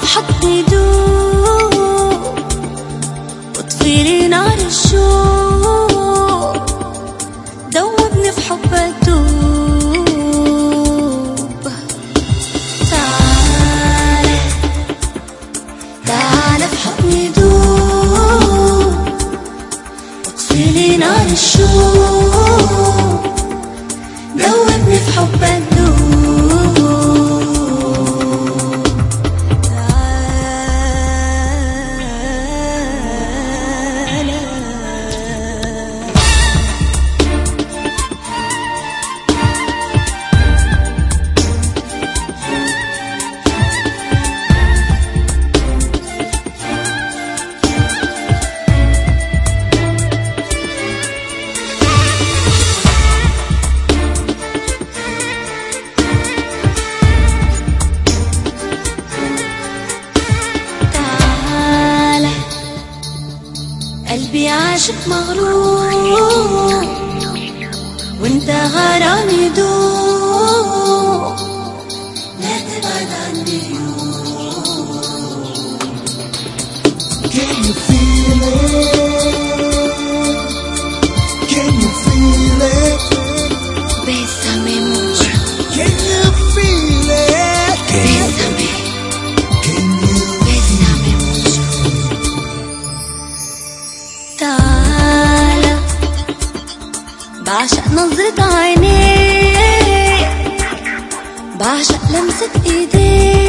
في حضني دوب واطفيلي نار الشوق دوبني في حبك دوب تعالى تعالى في حضني دوب واطفيلي نار الشوق دوبني في حبك دوب تعالى تعالى قلبي عاشق مغرور وانت غرامي دوب لا تبعد عني Can you feel it? Can you feel it? Bésame mucho, Can you feel it? bésame, Can you? bésame mucho. تعالى بعشق نظرة عينيك بعشق لمسة ايديك